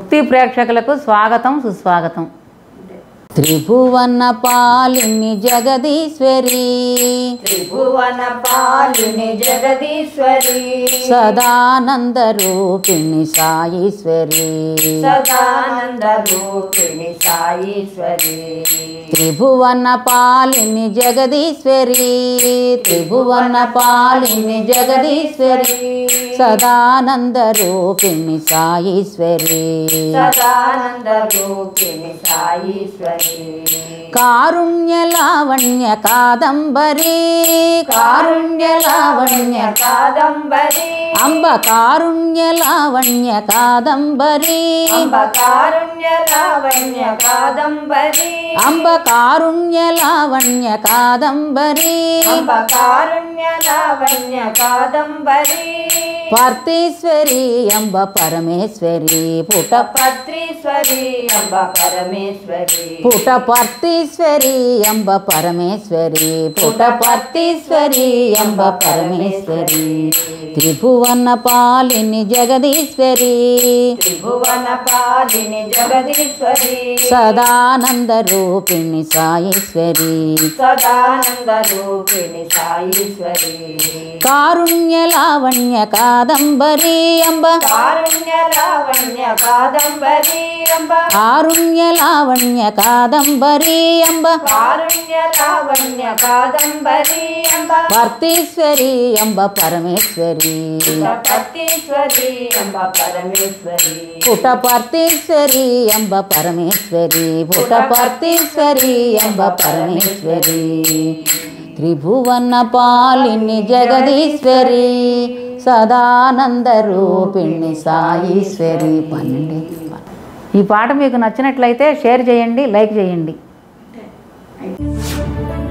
ముక్తి ప్రేక్షకులకు స్వాగతం సుస్వాగతం త్రిభువన పాలిని జగదీశ్వరి త్రిభువన పాలిని జగదీశ్వరి సదానంద రూపిణి సాయీశ్వరి సదానంద రూపిణి సాయీశ్వరి త్రిభువన పాలిని జగదీశ్వరి త్రిభువన పాలిని జగదీశ్వరి సదానంద రూపిణి సాయీశ్వరి సదానంద రూపిణి సాయీశ్వరి కారుణ్య లావణ్య కాదంబరి కారుణ్య లావణ్య కాదంబరి అంబ కారుణ్య లావణ్య కాదంబరి అంబ కారుణ్య లావణ్య కాదంబరి అంబ కారుణ్య లావణ్య కాదంబరి అంబ కారుణ్య లావణ్య కాదంబరి పార్థీశ్వరి అంబ పరమేశ్వరి పుట పత్రీశ్వరి అంబ పరమేశ్వరి పుట పార్థీశ్వరి అంబ పరమేశ్వరి పుట పార్థీశ్వరి అంబ పరమేశ్వరి త్రిభువన పాలిని జగదీశ్వరి త్రిభువన పాలిని జగదీశ్వరి సదానంద రూపిణి సాయేశ్వరి సదానంద రూపిణి సాయీశ్వరి కారుణ్య లావణ్య కాదంబరి అంబ కారుణ్య లావణ్య కాదంబరి అంబ కారుణ్య లావణ్య కాదంబరి అంబ కారుణ్య లావణ్య కాదంబరి అంబ పార్థీశ్వరి అంబ పరమేశ్వరి పత్తీశ్వరి అంబ పరమేశ్వరి పుట పార్థీశ్వరి అంబ పరమేశ్వరి పుట పార్థీశ్వరి అంబ పరమేశ్వరి త్రిభువన పాలిని జగదీశ్వరి సదానంద రూపిణి సాయీశ్వరి పన్నెండు ఈ పాట మీకు నచ్చినట్లయితే షేర్ చేయండి లైక్ చేయండి